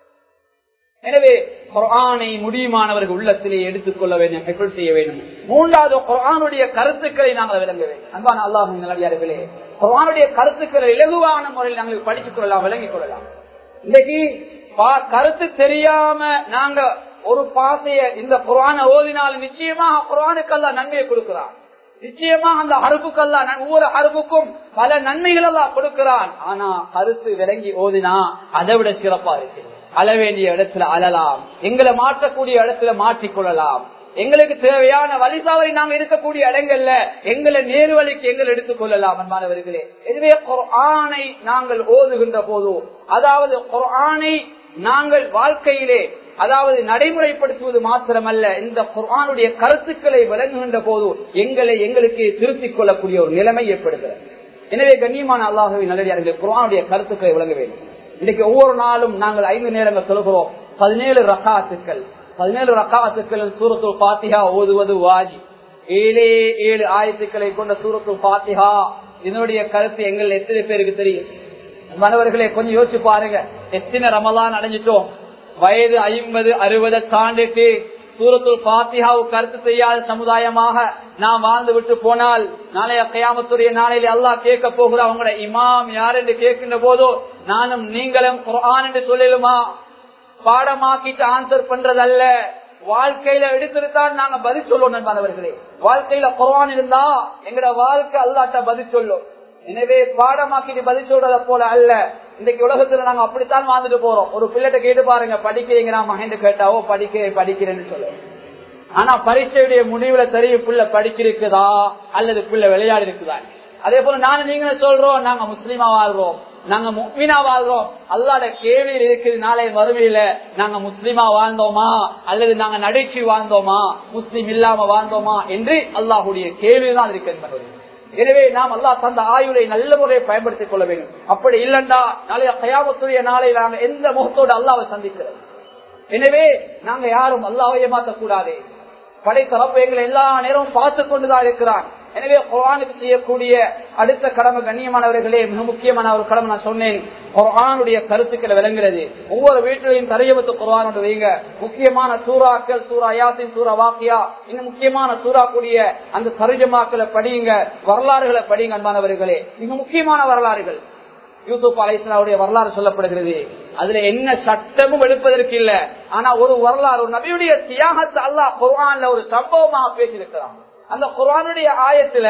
எனவே குர்ஆனை முடியுமானவர்கள் உள்ளத்திலே எடுத்துக்கொள்ள வேண்டும் எப்படி செய்ய வேண்டும் மூன்றாவது குர்ஆனுடைய கருத்துக்களை நாங்கள் விளங்க வேண்டும் அன்பான அல்லாஹ் நல்லடியார்களே குர்ஆனுடைய கருத்துக்களை இலகுவான முறையில் நாங்கள் படித்துக் கொள்ளலாம் விளங்கிக் கொள்ளலாம் இன்னைக்கு கருத்து தெரியாம நாங்க ஒரு பாசைய இந்த குரான ஓதினால் நிச்சயமாக குரானுக்கெல்லாம் நன்மையை கொடுக்கிறான் நிச்சயமா அந்த அறுப்புக்கெல்லாம் ஒவ்வொரு அறுப்புக்கும் பல நன்மைகள் எல்லாம் கொடுக்கிறான் ஆனா கருத்து விளங்கி ஓதினா அதை விட சிறப்பா இருக்கு அழ வேண்டிய இடத்துல அழலாம் எங்களை மாற்றக்கூடிய இடத்துல மாற்றிக்கொள்ளலாம் எங்களுக்கு தேவையான வழிசாவரி நாங்க இருக்கக்கூடிய இடங்கள்ல எங்களை நேர்வழிக்கு எங்கள் எடுத்துக் கொள்ளலாம் அன்பானவர்களே எனவே ஆணை நாங்கள் ஓதுகின்ற போது அதாவது ஆணை நாங்கள் வாழ்க்கையிலே அதாவது நடைமுறைப்படுத்துவது மாத்திரமல்ல இந்த குர்ஆனுடைய கருத்துக்களை விளங்குகின்ற போது எங்களை எங்களுக்கு திருத்திக் கொள்ளக்கூடிய ஒரு நிலைமை ஏற்படுகிறது எனவே கண்ணியமான அல்லாஹுவின் நல்லடியார்கள் குர்ஆனுடைய கருத்துக்களை விளங்க வேண்டும் இன்னைக்கு ஒவ்வொரு நாளும் நாங்கள் ஐந்து நேரங்கள் சொல்கிறோம் பதினேழு ரகாத்துக்கள் பதினேழு ரகாத்துக்கள் சூரத்துல் பாத்திஹா ஓதுவது வாஜி ஏழே ஏழு ஆயத்துக்களை கொண்ட சூரத்துல் பாத்திஹா இதனுடைய கருத்து எங்கள் எத்தனை பேருக்கு தெரியும் மனவர்களே கொஞ்சம் யோசிச்சு பாருங்க எத்தனை ரமலான் அடைஞ்சிட்டோம் வயது ஐம்பது அறுபதை தாண்டிட்டு சூரத்துல் பாத்திஹாவு கருத்து செய்யாத சமுதாயமாக நாம் வாழ்ந்து விட்டு போனால் நாளைய கயாமத்துடைய நாளையில அல்லாஹ் கேட்க போகிற அவங்களோட இமாம் யார் என்று கேட்கின்ற போதோ நானும் நீங்களும் குரான் என்று சொல்லிடுமா பாடமாக்கிட்டு ஆன்சர் பண்றதல்ல வாழ்க்கையில எடுத்துருத்தான் நாங்க பதில் சொல்லுவோம் நண்பர்களே வாழ்க்கையில குரான் இருந்தா எங்கட வாழ்க்கை அல்லாட்ட பதில் சொல்லும் எனவே பாடமாக்கிட்டு பதில் சொல்றத போல அல்ல இன்னைக்கு உலகத்துல நாங்க அப்படித்தான் வாழ்ந்துட்டு போறோம் ஒரு பிள்ளைகிட்ட கேட்டு பாருங்க படிக்கிறீங்களா மகன் கேட்டாவோ படிக்கிறேன் படிக்கிறேன்னு சொல்லுவோம் ஆனா பரீட்சையுடைய முடிவுல தெரியும் பிள்ளை படிச்சிருக்குதா அல்லது பிள்ளை விளையாடி இருக்குதா அதே போல நானும் நீங்களும் சொல்றோம் நாங்க முஸ்லீமா வாழ்றோம் நாங்க முக்மீனா வாழ்றோம் அல்லாட கேள்வியில் இருக்குது நாளை வறுமையில நாங்க முஸ்லீமா வாழ்ந்தோமா அல்லது நாங்க நடிச்சு வாழ்ந்தோமா முஸ்லீம் இல்லாம வாழ்ந்தோமா என்று அல்லாஹுடைய கேள்விதான் இருக்கு என்பது எனவே நாம் அல்லா தந்த ஆயுளை நல்ல முறையை பயன்படுத்திக் கொள்ள வேண்டும் அப்படி இல்லண்டா நாளைய கயாமத்துடைய நாளை நாங்க எந்த முகத்தோடு அல்லாவை சந்திக்கிறோம் எனவே நாங்க யாரும் அல்லாவை ஏமாற்றக்கூடாது படைத்த ரப்ப எங்களை எல்லா நேரமும் பார்த்து கொண்டுதான் இருக்கிறான் எனவே குரானுக்கு செய்யக்கூடிய அடுத்த கடமை கண்ணியமானவர்களே மிக முக்கியமான ஒரு கடமை நான் சொன்னேன் குரானுடைய கருத்துக்களை விளங்குறது ஒவ்வொரு வீட்டிலையும் தரையமத்து குரானோட வைங்க முக்கியமான சூறாக்கள் சூறா யாசின் சூறா வாக்கியா இன்னும் முக்கியமான சூறா கூடிய அந்த தருஜமாக்களை படியுங்க வரலாறுகளை படியுங்க அன்பானவர்களே மிக முக்கியமான வரலாறுகள் யூசுப் அலைஸ்லாவுடைய வரலாறு சொல்லப்படுகிறது அதுல என்ன சட்டமும் எடுப்பதற்கு இல்ல ஆனா ஒரு வரலாறு ஒரு நபியுடைய தியாகத்தை அல்லாஹ் குர்ஆன்ல ஒரு சம்பவமாக பேசியிருக்கிறான் அந்த குர்ஆனுடைய ஆயத்துல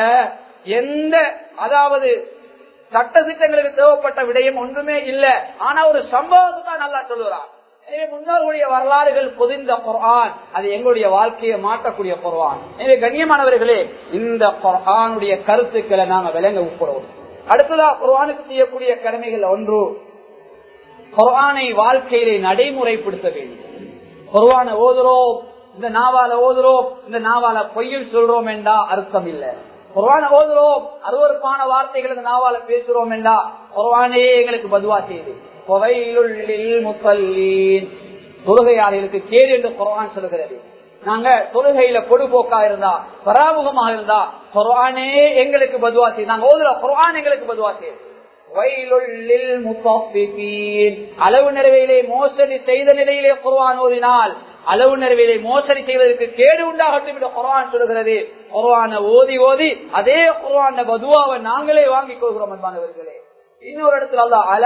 எந்த அதாவது சட்ட திட்டங்களுக்கு தேவைப்பட்ட விடயம் ஒன்றுமே இல்ல ஆனா ஒரு சம்பவத்தை தான் நல்லா சொல்லுறான் எனவே முன்னோர்களுடைய வரலாறுகள் பொதிந்த குர்ஆன் அது எங்களுடைய வாழ்க்கையை மாற்றக்கூடிய குர்ஆன் எனவே கண்ணியமானவர்களே இந்த குர்ஆனுடைய கருத்துக்களை நாங்க விளங்க உட்படுவோம் அடுத்ததா குர்ஆனுக்கு செய்யக்கூடிய கடமைகள் ஒன்று குர்ஆனை வாழ்க்கையிலே நடைமுறைப்படுத்த வேண்டும் குர்ஆனை ஓதுறோம் இந்த நாவால ஓதுறோம் இந்த நாவால பொய்யில் சொல்றோம் என்றா அர்த்தம் இல்லை குர்ஆனை ஓதுறோம் அருவறுப்பான வார்த்தைகள் இந்த நாவால பேசுறோம் என்றா குர்ஆனே எங்களுக்கு பதுவா செய்து தொழுகையாளர்களுக்கு கேடு என்று குர்ஆன் சொல்கிறது நாங்க தொழுகையில பொடுபோக்கா இருந்தா பராமுகமாக இருந்தா குர்ஆனே எங்களுக்கு பதுவா செய்து நாங்க ஓதுற குர்ஆன் எங்களுக்கு பதுவா செய்யுது அளவு நிறைவிலே மோசடி செய்த நிலையிலே குர்ஆன் ஓதினால் அளவு நிறைவிலே மோசடி செய்வதற்கு கேடு உண்டாகட்டும் என்று குர்ஆன் சொல்கிறது குர்ஆன ஓதி ஓதி அதே குர்ஆன பதுவாவை நாங்களே வாங்கிக் கொள்கிறோம் அன்பானவர்களே இன்னொரு இடத்துல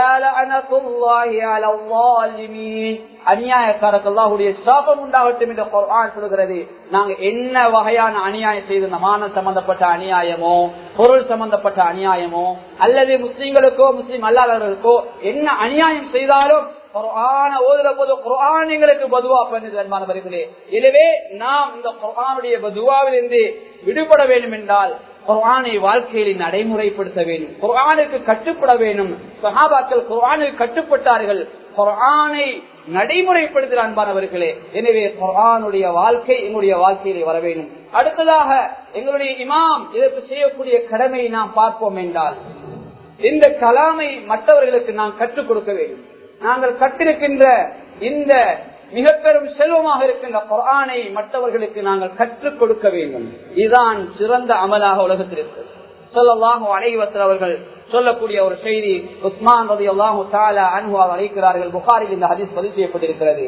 அநியாயக்காரர்களுடைய சாபம் உண்டாகட்டும் என்று குர்ஆன் சொல்கிறது நாங்க என்ன வகையான அநியாயம் செய்த மான சம்பந்தப்பட்ட அநியாயமோ பொருள் சம்பந்தப்பட்ட அநியாயமோ அல்லது முஸ்லிம்களுக்கோ முஸ்லிம் அல்லாதவர்களுக்கோ என்ன அநியாயம் செய்தாலும் குர்ஆன ஓதுற போது குர்ஆன் எங்களுக்கு பதுவா பண்ணுது அன்பானவர்களே எனவே நாம் இந்த குர்ஆனுடைய பதுவாவிலிருந்து விடுபட வேண்டும் என்றால் குர்ஆனை வாழ்க்கையில் நடைமுறைப்படுத்த வேண்டும் குர்ஆனுக்கு கட்டுப்பட வேண்டும் சஹாபாக்கள் குர்ஆனுக்கு கட்டுப்பட்டார்கள் குர்ஆனை நடைமுறைப்படுத்துகிற அன்பானவர்களே எனவே குர்ஆனுடைய வாழ்க்கை எங்களுடைய வாழ்க்கையிலே வர வேண்டும் அடுத்ததாக எங்களுடைய இமாம் இதற்கு செய்யக்கூடிய கடமையை நாம் பார்ப்போம் என்றால் இந்த கலாமை மற்றவர்களுக்கு நாம் கற்றுக் கொடுக்க வேண்டும் நாங்கள் கற்றிருக்கின்ற இந்த மிக பெரும் செல்வமாக இருக்கின்ற குரானை மற்றவர்களுக்கு நாங்கள் கற்றுக் கொடுக்க வேண்டும் இதுதான் சிறந்த அமலாக உலகத்திற்கு சொல்லலாக அனைவசர் அவர்கள் சொல்லக்கூடிய ஒரு செய்தி உஸ்மான் ரதி அல்லாஹு தாலா அனுபவ அழைக்கிறார்கள் புகாரில் இந்த ஹதீஸ் பதிவு செய்யப்பட்டிருக்கிறது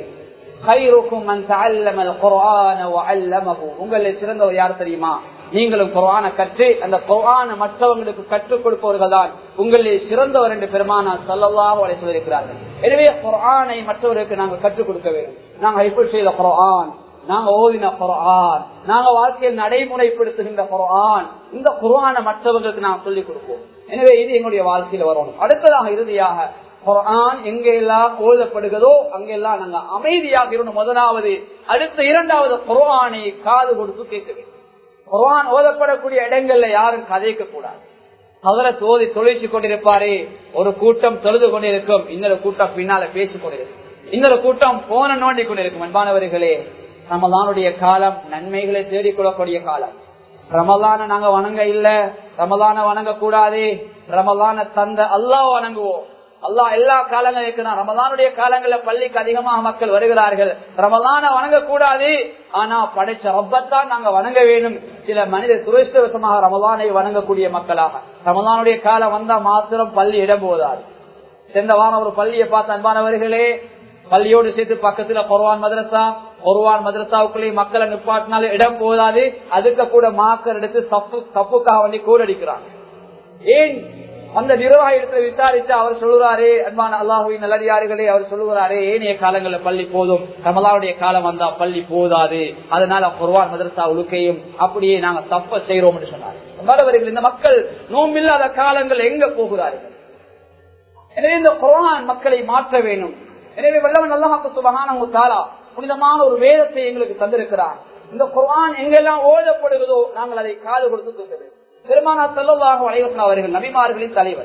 உங்களை சிறந்தவர் யார் தெரியுமா நீங்களும் குரான கற்று அந்த குரான மற்றவங்களுக்கு கற்றுக் கொடுப்பவர்கள் தான் உங்களில் சிறந்தவர் என்று பெருமானா சொல்லலாக அழை சொல்லியிருக்கிறார்கள் எனவே குரானை மற்றவருக்கு நாங்கள் கற்றுக் கொடுக்க வேண்டும் நாங்கள் எப்படி செய்த குரான் நாங்க ஓதின குரான் நாங்க வாழ்க்கையில் நடைமுறைப்படுத்துகின்ற குரான் இந்த குரான மற்றவர்களுக்கு நாம் சொல்லிக் கொடுப்போம் எனவே இது எங்களுடைய வாழ்க்கையில் வரணும் அடுத்ததாக இறுதியாக குரான் எங்கெல்லாம் ஓதப்படுகிறதோ அங்கெல்லாம் நாங்க அமைதியாக இருக்கணும் முதலாவது அடுத்த இரண்டாவது குரானை காது கொடுத்து கேட்க வேண்டும் குரான் ஓதப்படக்கூடிய இடங்கள்ல யாரும் கதைக்க கூடாது அவரை தோதி தொழிற்சி கொண்டிருப்பாரே ஒரு கூட்டம் தொழுது கொண்டிருக்கும் இன்னொரு கூட்டம் பின்னால பேசிக் கொண்டிருக்கும் இன்னொரு கூட்டம் போன நோண்டி கொண்டிருக்கும் அன்பானவர்களே ரமலானுடைய காலம் நன்மைகளை தேடிக்கொள்ளக்கூடிய காலம் ரமலான நாங்க வணங்க இல்ல ரமலான வணங்க கூடாது ரமலான தந்த அல்லாஹ் வணங்குவோம் அல்லாஹ் எல்லா காலங்களும் இருக்கிறான் ரமலானுடைய காலங்கள்ல பள்ளிக்கு அதிகமாக மக்கள் வருகிறார்கள் ரமலான வணங்க கூடாது ஆனா படைச்ச ரப்பத்தான் நாங்க வணங்க வேண்டும் சில மனித துரஷ்டவசமாக ரமலானை வணங்கக்கூடிய மக்களாக ரமலானுடைய காலம் வந்தா மாத்திரம் பள்ளி இடம் போதாது சென்ற வாரம் ஒரு பள்ளியை பார்த்த அன்பானவர்களே பள்ளியோடு சேர்த்து பக்கத்துல கொரவான் மதரசா கொரவான் மதரசாவுக்குள்ளே மக்களை நிப்பாட்டினால இடம் போதாது அதுக்கு கூட மாக்கர் எடுத்து தப்பு தப்புக்காக வண்டி கூட அடிக்கிறாங்க ஏன் அந்த நிர்வாக இடத்துல விசாரிச்சு அவர் சொல்லுறாரு அன்பான அல்லாஹுவின் நல்லடியார்களே அவர் சொல்லுகிறாரே ஏனைய காலங்கள்ல பள்ளி போதும் ரமலாவுடைய காலம் வந்தா பள்ளி போதாது அதனால குர்வான் மதரசா உழுக்கையும் அப்படியே நாங்க தப்ப செய்யறோம் என்று சொன்னார் இந்த மக்கள் நோம்பில்லாத காலங்கள் எங்க போகிறார்கள் எனவே இந்த குரான் மக்களை மாற்ற வேண்டும் எனவே வல்லவன் அல்லாஹாக்கு சுபகான தாலா புனிதமான ஒரு வேதத்தை எங்களுக்கு தந்திருக்கிறார் இந்த குரான் எங்கெல்லாம் ஓதப்படுகிறதோ நாங்கள் அதை காது கொடுத்து கேட்க பெருமானா செல்லவாக அனைவசன் அவர்கள் நபிமார்களின் தலைவர்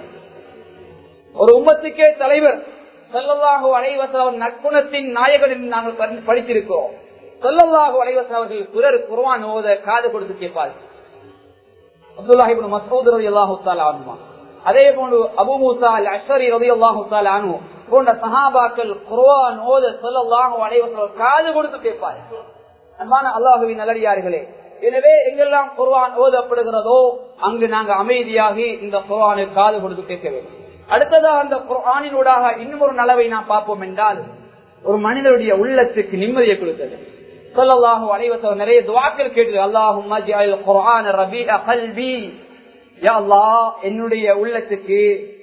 ஒரு உம்மத்துக்கே தலைவர் செல்லல்லாஹு அலைவசன் அவர் நற்குணத்தின் நாயகன் என்று நாங்கள் படித்திருக்கிறோம் செல்லல்லாஹு அலைவசன் அவர்கள் பிறர் குர்வான் ஓத காது கொடுத்து கேட்பார்கள் அப்துல்லாஹிபின் மசூத் ரவி அல்லாஹு தாலா அதே போன்று அபு மூசா அல் அஷரி ரவி அல்லாஹு தாலா அனு போன்ற சஹாபாக்கள் குர்வான் ஓத செல்லல்லாஹு அலைவசன் காது கொடுத்து கேட்பார்கள் அன்பான அல்லாஹுவின் நல்லடியார்களே எனவே எங்கெல்லாம் குர்வான் ஓதப்படுகிறதோ அங்கு நாங்க அமைதியாகி இந்த குர்வானை காது கொடுத்து கேட்க வேண்டும் அடுத்ததாக அந்த குர்ஆனினூடாக இன்னும் ஒரு நலவை நாம் பார்ப்போம் என்றால் ஒரு மனிதனுடைய உள்ளத்துக்கு நிம்மதியை கொடுத்தது சொல்லலாகும் அனைவசம் நிறைய துவாக்கள் கேட்டது அல்லாஹும் குர்ஆன் ரபீஅ கல்வி யா அல்லாஹ் என்னுடைய உள்ளத்துக்கு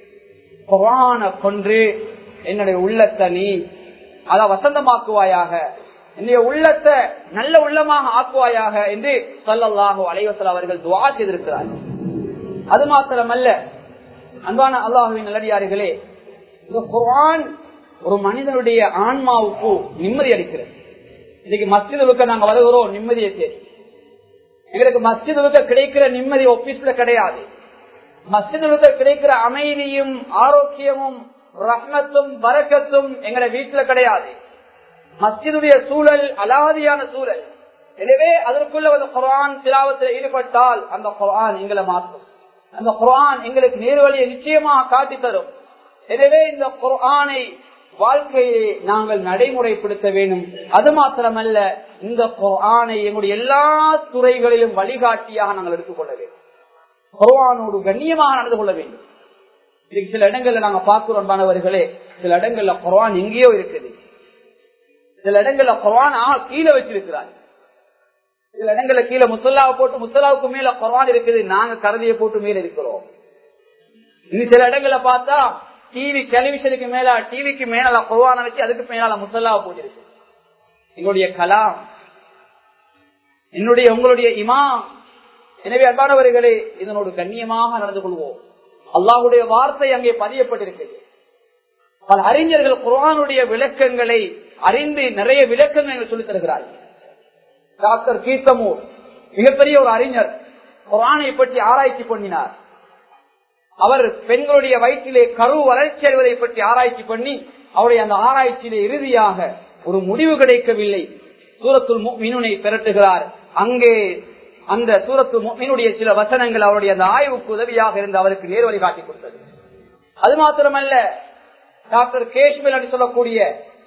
குர்ஆன கொன்று என்னுடைய உள்ளத்தை நீ அத வசந்தமாக்குவாயாக என்னுடைய உள்ளத்தை நல்ல உள்ளமாக ஆக்குவாயாக என்று சொல்லல்லாஹு அலைவசல் அவர்கள் துவா செய்திருக்கிறார்கள் அது மாத்திரமல்ல அன்பான அல்லாஹுவின் நல்லடியார்களே இந்த குர்ஆன் ஒரு மனிதனுடைய ஆன்மாவுக்கு நிம்மதி அளிக்கிறது இன்னைக்கு மஸ்ஜிதுக்கு நாங்க வருகிறோம் நிம்மதியை தேடி எங்களுக்கு மஸ்ஜிதுக்கு கிடைக்கிற நிம்மதி ஆபீஸ்ல கிடையாது மஸ்ஜிதுக்கு கிடைக்கிற அமைதியும் ஆரோக்கியமும் ரஹ்மத்தும் வரக்கத்தும் எங்கட வீட்டுல கிடையாது மஸ்ஜிதுடைய சூழல் அலாதியான சூழல் எனவே அதற்குள்ள ஒரு குரான் திலாவத்தில் ஈடுபட்டால் அந்த குரான் எங்களை மாற்றும் அந்த குரான் எங்களுக்கு நேர்வழியை நிச்சயமாக காட்டி தரும் எனவே இந்த குரானை வாழ்க்கையை நாங்கள் நடைமுறைப்படுத்த வேண்டும் அது மாத்திரமல்ல இந்த குரானை எங்களுடைய எல்லா துறைகளிலும் வழிகாட்டியாக நாங்கள் எடுத்துக்கொள்ள வேண்டும் குரானோடு கண்ணியமாக நடந்து கொள்ள வேண்டும் இதுக்கு சில இடங்கள்ல நாங்க பார்க்கிறோம் மாணவர்களே சில இடங்கள்ல குரான் எங்கேயோ இருக்குது சில இடங்கள்ல குரான் ஆக கீழே வச்சிருக்கிறார் சில இடங்கள்ல கீழே முசல்லாவை போட்டு முசல்லாவுக்கு மேல குரான் இருக்குது நாங்க கருதியை போட்டு மேல இருக்கிறோம் இன்னும் சில இடங்கள்ல பார்த்தா டிவி டெலிவிஷனுக்கு மேல டிவிக்கு மேல குரான வச்சு அதுக்கு மேல முசல்லாவை போட்டிருக்கு எங்களுடைய கலாம் என்னுடைய உங்களுடைய இமாம் எனவே அன்பானவர்களே இதனோடு கண்ணியமாக நடந்து கொள்வோம் அல்லாஹுடைய வார்த்தை அங்கே பதியப்பட்டிருக்கிறது பல அறிஞர்கள் குரானுடைய விளக்கங்களை அறிந்து நிறைய விளக்கங்கள் சொல்லித் தருகிறார்கள் டாக்டர் கீர்த்தமூர் மிகப்பெரிய ஒரு அறிஞர் குரானை பற்றி ஆராய்ச்சி பண்ணினார் அவர் பெண்களுடைய வயிற்றிலே கரு வளர்ச்சி அடைவதை பற்றி ஆராய்ச்சி பண்ணி அவருடைய அந்த ஆராய்ச்சியிலே இறுதியாக ஒரு முடிவு கிடைக்கவில்லை சூரத்துல் மீனுனை பெரட்டுகிறார் அங்கே அந்த சூரத்து மீனுடைய சில வசனங்கள் அவருடைய அந்த ஆய்வுக்கு உதவியாக இருந்து அவருக்கு நேர்வழி காட்டி கொடுத்தது அது மாத்திரமல்ல டாக்டர் கேஷ்மில் என்று சொல்லக்கூடிய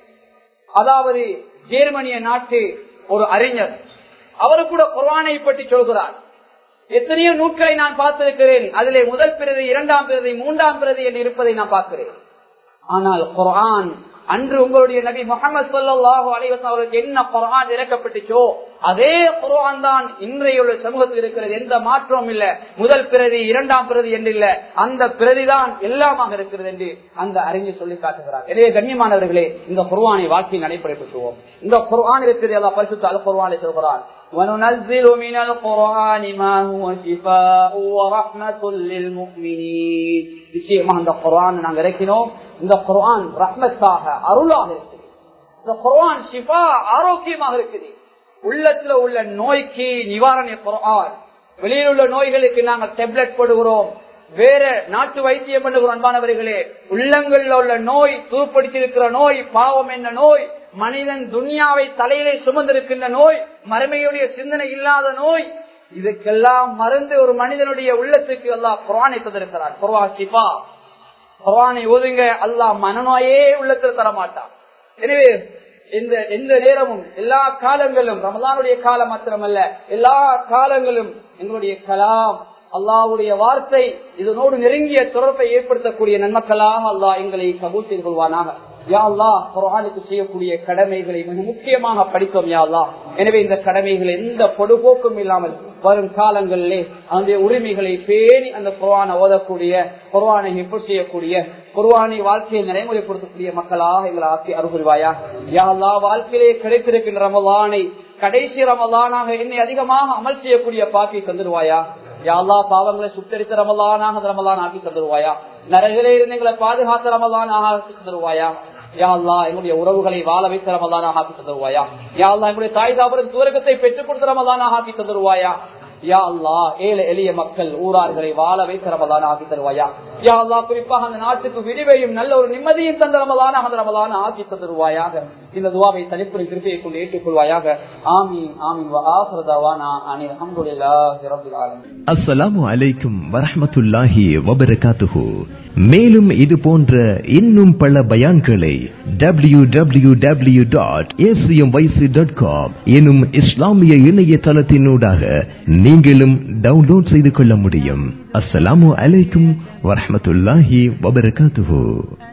அதாவது ஜெர்மனிய நாட்டு ஒரு அறிஞர் அவரு கூட குர்வானை பற்றி சொல்கிறார் எத்தனையோ நூட்களை நான் பார்த்திருக்கிறேன் அதிலே முதல் பிரதி இரண்டாம் பிரதி மூன்றாம் பிரதி என்று இருப்பதை நான் பார்க்கிறேன் ஆனால் குர்ஆன் அன்று உங்களுடைய நபி முகமது சொல்லாஹு அலைவசம் அவர்களுக்கு என்ன குரான் இறக்கப்பட்டுச்சோ அதே குரான் தான் இன்றைய உள்ள சமூகத்தில் இருக்கிறது எந்த மாற்றமும் இல்ல முதல் பிரதி இரண்டாம் பிரதி என்று இல்ல அந்த பிரதிதான் எல்லாமாக இருக்கிறது என்று அந்த அறிஞர் சொல்லி காட்டுகிறார் எனவே கண்ணியமானவர்களே இந்த குர்வானை வாழ்க்கையை நடைமுறைப்படுத்துவோம் இந்த குர்வான் இருக்கிறது எல்லா பரிசுத்த அல் குர்வானை சொல்கிறான் وننزل من القرآن ما هو شفاء ورحمة للمؤمنين நிச்சயமாக இந்த குர்ஆன் நாங்கள் இறக்கினோம் இந்த குர்ஆன் ரஹ்மத்தாக அருளாக இருக்குது இந்த குர்ஆன் ஷிஃபா ஆரோக்கியமாக இருக்குது உள்ளத்துல உள்ள நோய்க்கு நிவாரண குர்ஆன் வெளியில் உள்ள நோய்களுக்கு நாங்கள் டெப்லெட் போடுகிறோம் வேற நாட்டு வைத்தியம் பண்ணுகிறோம் அன்பானவர்களே உள்ளங்கள்ல உள்ள நோய் தூர்படிச்சிருக்கிற நோய் பாவம் என்ன நோய் மனிதன் துனியாவை தலையிலே சுமந்திருக்கின்ற நோய் மறுமையுடைய சிந்தனை இல்லாத நோய் இதுக்கெல்லாம் மருந்து ஒரு மனிதனுடைய உள்ளத்துக்கு எல்லாம் குரானை தந்திருக்கிறார் குர்வா ஷிஃபா குரானை ஒதுங்க அல்லாஹ் மனநோயே உள்ளத்தில் தரமாட்டான் எனவே இந்த எந்த நேரமும் எல்லா காலங்களும் ரமதானுடைய காலம் மாத்திரமல்ல எல்லா காலங்களும் எங்களுடைய கலாம் அல்லாவுடைய வார்த்தை இதனோடு நெருங்கிய தொடர்பை ஏற்படுத்தக்கூடிய நன்மக்களாக அல்லாஹ் எங்களை கபூல் செய்து கொள்வானாக யா அல்லா குரானுக்கு செய்யக்கூடிய கடமைகளை மிக முக்கியமாக படித்தோம் யா அல்லா எனவே இந்த கடமைகள் எந்த பொடுபோக்கும் இல்லாமல் வரும் காலங்களிலே அந்த உரிமைகளை பேணி அந்த குர்வானை ஓதக்கூடிய குர்வானை எப்படி செய்யக்கூடிய குர்வானை வாழ்க்கையை நடைமுறைப்படுத்தக்கூடிய மக்களாக எங்களை ஆக்கி அருள்வாயா யா அல்லா வாழ்க்கையிலே கிடைத்திருக்கின்ற ரமலானை கடைசி ரமலானாக என்னை அதிகமாக அமல் செய்யக்கூடிய பாக்கி தந்துடுவாயா யாழ்லா பாவங்களை சுத்தரித்த ரமலானாக ரமலான் ஆக்கி தந்துருவாயா நரகிலே இருந்து எங்களை பாதுகாத்த ரமலான் ஆக்கி தந்துருவாயா யாழ்லா எங்களுடைய உறவுகளை வாழ வைத்த ரமலானாக ஆக்கி தந்துருவாயா யாழ்லா எங்களுடைய தாய் தாபரம் சூரகத்தை பெற்றுக் கொடுத்த ரமலானாக ஆக்கி தந்துருவாயா யா அல்லா ஏழை எளிய மக்கள் ஊரார்களை வாழ வைத்த ரமலான ஆக்கி தருவாயா யா அல்லா குறிப்பாக அந்த நாட்டுக்கு விடிவையும் நல்ல ஒரு நிம்மதியும் தந்த ரமலான அந்த ரமலான ஆக்கி தருவாயாக இந்த துவாவை தனிப்புரை திருப்பியை கொண்டு ஏற்றுக்கொள்வாயாக ஆமீன் ஆமீன் ஆசிரதாவானா அனில் அஹமதுல்லாஹி ரப்பில் ஆலமீன் அஸ்ஸலாமு அலைக்கும் வரஹ்மத்துல்லாஹி வபரகாத்துஹு மேலும் இது போன்ற இன்னும் பல பயான்களை W W W dot dot com எனும் இஸ்லாமிய இணையதளத்தினூடாக நீங்களும் டவுன்லோட் செய்து கொள்ள முடியும் அஸ்ஸலாமு அலைக்கும் வரஹ்மத்துல்லாஹி வபரகாத்துஹு